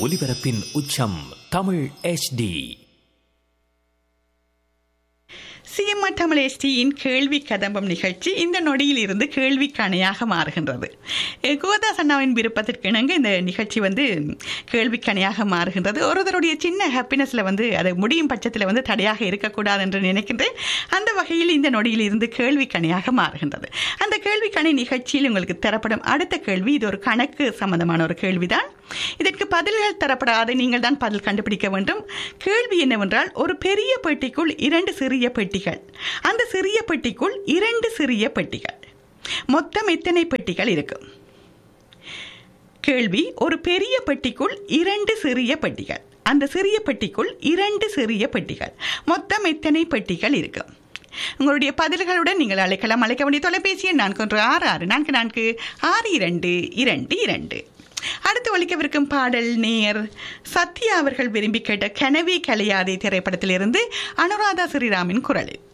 ஒலிபரப்பின் உச்சம் Tamil HD CMR Tamil எஸ்டியின் கேள்வி கதம்பம் நிகழ்ச்சி இந்த நொடியில் இருந்து கேள்வி கணையாக மாறுகின்றது அஹ் கோதாஸ் அண்ணாவின் விருப்பத்திற்கு இணங்க இந்த நிகழ்ச்சி வந்து கேள்வி கணையாக மாறுகின்றது ஒருத்தருடைய சின்ன ஹாப்பினஸில் வந்து அது முடியும் பட்சத்தில் வந்து தடையாக இருக்கக்கூடாது என்று நினைக்கின்றேன் அந்த வகையில் இந்த நொடியில் இருந்து கேள்வி கணையாக மாறுகின்றது அந்த கேள்வி கணை நிகழ்ச்சியில் உங்களுக்கு தரப்படும் அடுத்த கேள்வி இது ஒரு கணக்கு சம்பந்தமான ஒரு கேள்விதான் இதற்கு பதில்கள் தரப்படாத நீங்கள் தான் பதில் கண்டுபிடிக்க வேண்டும் கேள்வி என்னவென்றால் ஒரு பெரிய பெட்டிக்குள் இரண்டு சிறிய பெட்டிகள் அந்த சிறிய பெட்டிக்குள் இரண்டு சிறிய பெட்டிகள் மொத்தம் எத்தனை பெட்டிகள் இருக்கும் கேள்வி ஒரு பெரிய பெட்டிக்குள் இரண்டு சிறிய பெட்டிகள் அந்த சிறிய பெட்டிக்குள் இரண்டு சிறிய பெட்டிகள் மொத்தம் எத்தனை பெட்டிகள் இருக்கும் உங்களுடைய பதில்களுடன் நீங்கள் அழைக்கலாம் அழைக்க வேண்டிய தொலைபேசி எண் நான்கு ஒன்று ஆறு ஆறு நான்கு நான்கு ஆறு இரண்டு இரண்டு இரண்டு அடுத்து ஒழிக்கவிருக்கும் பாடல் நேயர் சத்யா அவர்கள் விரும்பி கேட்ட கனவே கலையாதே திரைப்படத்திலிருந்து அனுராதா ஸ்ரீராமின் குரலில்